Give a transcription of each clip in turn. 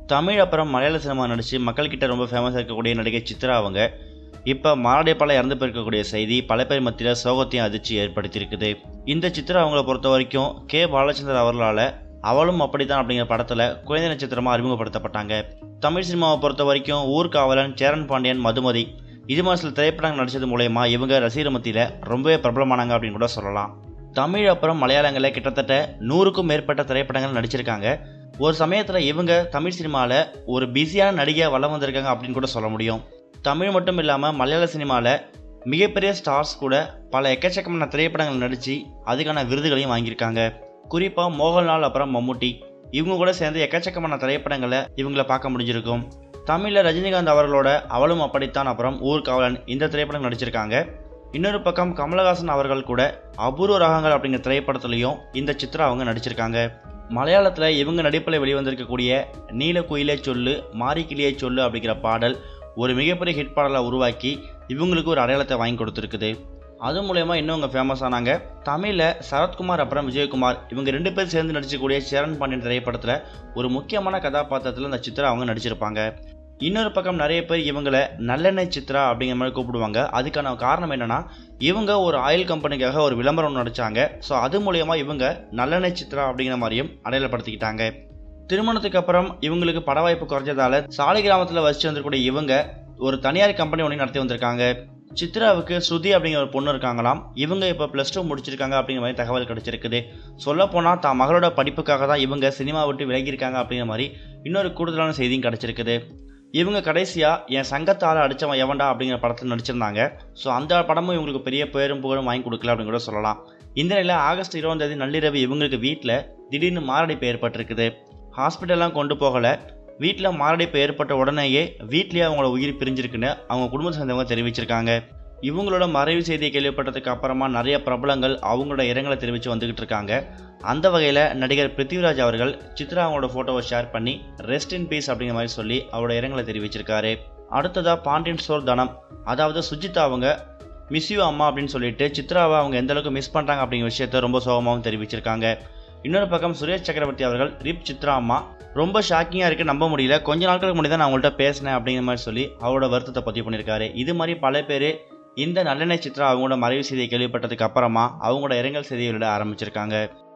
தமிழ் அப்புறம் மலையாள சினிமா நடித்து மக்கள்கிட்ட ரொம்ப ஃபேமஸாக இருக்கக்கூடிய நடிகை சித்ரா அவங்க இப்போ மாரடைப்பால் இறந்து போயிருக்கக்கூடிய செய்தி பல பேர் மத்தியில் சோகத்தையும் அதிர்ச்சி ஏற்படுத்தியிருக்குது இந்த சித்ரா அவங்கள பொறுத்த வரைக்கும் கே பாலச்சந்தர் அவர்களால் அவளும் அப்படித்தான் அப்படிங்கிற படத்தில் குழந்தை நட்சத்திரமாக அறிமுகப்படுத்தப்பட்டாங்க தமிழ் சினிமாவை பொறுத்த வரைக்கும் ஊர்காவலன் சேரன் பாண்டியன் மதுமதி இது மாதிரி சில திரைப்படங்கள் நடித்தது மூலயமா இவங்க ரசிகர் மத்தியில் ரொம்பவே பிரபலமானாங்க அப்படின்னு கூட சொல்லலாம் தமிழ் அப்புறம் மலையாளங்களில் கிட்டத்தட்ட நூறுக்கும் மேற்பட்ட திரைப்படங்கள் நடிச்சிருக்காங்க ஒரு சமயத்தில் இவங்க தமிழ் சினிமாவில் ஒரு பிஸியான நடிகையாக வளம் வந்திருக்காங்க அப்படின்னு கூட சொல்ல முடியும் தமிழ் மட்டும் இல்லாமல் மலையாள சினிமாவில் மிகப்பெரிய ஸ்டார்ஸ் கூட பல எக்கச்சக்கமான திரைப்படங்கள் நடித்து அதுக்கான விருதுகளையும் வாங்கியிருக்காங்க குறிப்பாக மோகன்லால் அப்புறம் மம்முட்டி இவங்க கூட சேர்ந்து எக்கச்சக்கமான திரைப்படங்களை இவங்கள பார்க்க முடிஞ்சிருக்கும் தமிழில் ரஜினிகாந்த் அவர்களோட அவளும் அப்படித்தான் அப்புறம் ஊர்காவலன் இந்த திரைப்படம் நடிச்சிருக்காங்க இன்னொரு பக்கம் கமலஹாசன் அவர்கள் கூட அபூர்வ ராகங்கள் அப்படிங்கிற திரைப்படத்துலையும் இந்த சித்ரா அவங்க நடிச்சிருக்காங்க மலையாளத்தில் இவங்க நடிப்பில் வெளிவந்திருக்கக்கூடிய நீல குயிலே சொல்லு மாரி கிளியே சொல்லு அப்படிங்கிற பாடல் ஒரு மிகப்பெரிய ஹிட் பாடலை உருவாக்கி இவங்களுக்கு ஒரு அடையாளத்தை வாங்கி கொடுத்துருக்குது அது மூலயமா இன்னும் அவங்க ஃபேமஸ் ஆனாங்க தமிழில் சரத்குமார் அப்புறம் விஜயகுமார் இவங்க ரெண்டு பேர் சேர்ந்து நடிச்சக்கூடிய சேரன் பாண்டியன் திரைப்படத்தில் ஒரு முக்கியமான கதாபாத்திரத்தில் இந்த சித்ரா அவங்க நடிச்சிருப்பாங்க இன்னொரு பக்கம் நிறைய பேர் இவங்களை நல்லெண்ணெய் சித்ரா அப்படிங்கிற மாதிரி கூப்பிடுவாங்க அதுக்கான காரணம் என்னன்னா இவங்க ஒரு ஆயில் கம்பெனிக்காக ஒரு விளம்பரம் நடிச்சாங்க ஸோ அது மூலயமா இவங்க நல்லெண்ணெய் சித்ரா அப்படிங்கிற மாதிரியும் அடையாளப்படுத்திக்கிட்டாங்க திருமணத்துக்கு அப்புறம் இவங்களுக்கு பட வாய்ப்பு குறைஞ்சதால சாலை கிராமத்தில் வசிச்சு வந்திருக்கக்கூடிய இவங்க ஒரு தனியார் கம்பெனி ஒன்று நடத்தி வந்திருக்காங்க சித்ராவுக்கு ஸ்ருதி அப்படிங்கிற ஒரு பொண்ணு இருக்காங்களாம் இவங்க இப்போ ப்ளஸ் டூ முடிச்சிருக்காங்க அப்படிங்கிற மாதிரி தகவல் கிடைச்சிருக்குது சொல்லப்போனால் தான் மகளோட படிப்புக்காக தான் இவங்க சினிமா விட்டு விலகியிருக்காங்க அப்படிங்கிற மாதிரி இன்னொரு கூடுதலான செய்தியும் கிடைச்சிருக்குது இவங்க கடைசியாக என் சங்கத்தால் அடித்தவன் எவன்டா அப்படிங்கிற படத்தில் நடிச்சிருந்தாங்க ஸோ அந்த படமும் இவங்களுக்கு பெரிய பேரும் புகழும் வாங்கி கொடுக்கல அப்படின்னு கூட சொல்லலாம் இந்த நிலையில் ஆகஸ்ட் இருபதாம் தேதி நள்ளிரவு இவங்களுக்கு வீட்டில் திடீர்னு மாரடைப்பு ஏற்பட்டிருக்குது ஹாஸ்பிட்டல்லாம் கொண்டு போகலை வீட்டில் மாரடைப்பு ஏற்பட்ட உடனேயே வீட்லேயே அவங்களோட உயிர் பிரிஞ்சிருக்குன்னு அவங்க குடும்பத்தை சேர்ந்தவங்க தெரிவிச்சிருக்காங்க இவங்களோட மறைவு செய்தியை கேள்விப்பட்டதுக்கு அப்புறமா நிறைய பிரபலங்கள் அவங்களோட இரங்கலை தெரிவித்து வந்துக்கிட்டு இருக்காங்க அந்த வகையில் நடிகர் பிருத்திவிராஜ் அவர்கள் சித்ரா அவங்களோட ஃபோட்டோவை ஷேர் பண்ணி ரெஸ்ட் இன் பீஸ் அப்படிங்கிற மாதிரி சொல்லி அவரோட இரங்கலை தெரிவிச்சிருக்காரு அடுத்ததாக பாண்டியன் ஸ்டோர் தனம் அதாவது சுஜிதா அவங்க மிஸ் யூ அம்மா அப்படின்னு சொல்லிட்டு சித்ராவை அவங்க எந்த அளவுக்கு மிஸ் பண்ணுறாங்க அப்படிங்கிற விஷயத்த ரொம்ப சோகமாகவும் தெரிவிச்சிருக்காங்க இன்னொரு பக்கம் சுரேஷ் சக்கரவர்த்தி அவர்கள் ரிப் சித்ரா அம்மா ரொம்ப ஷாக்கிங்காக இருக்குது நம்ப முடியல கொஞ்ச நாட்களுக்கு முன்னாடி தான் நான் அவங்கள்ட்ட பேசினேன் அப்படிங்கிற மாதிரி சொல்லி அவரோட வருத்தத்தை பதிவு பண்ணியிருக்காரு இது மாதிரி பல பேர் இந்த நல்லெண்ணெய் சித்ரா அவங்களோட மறைவு செய்தியை கேள்விப்பட்டதுக்கு அப்புறமா அவங்களோட இரங்கல் செய்தியை வெளியிட ஆரம்பிச்சிருக்காங்க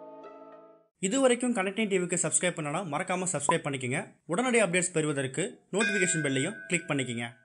இது வரைக்கும் கனெக்டிங் டிவிக்கு சப்ஸ்கிரைப் பண்ணனா மறக்காமல் சப்ஸ்கிரைப் பண்ணிக்கங்க உடனடி அப்டேட்ஸ் பெறுவதற்கு நோட்டிஃபிகேஷன் பெல்லையும் கிளிக் பண்ணிக்கங்க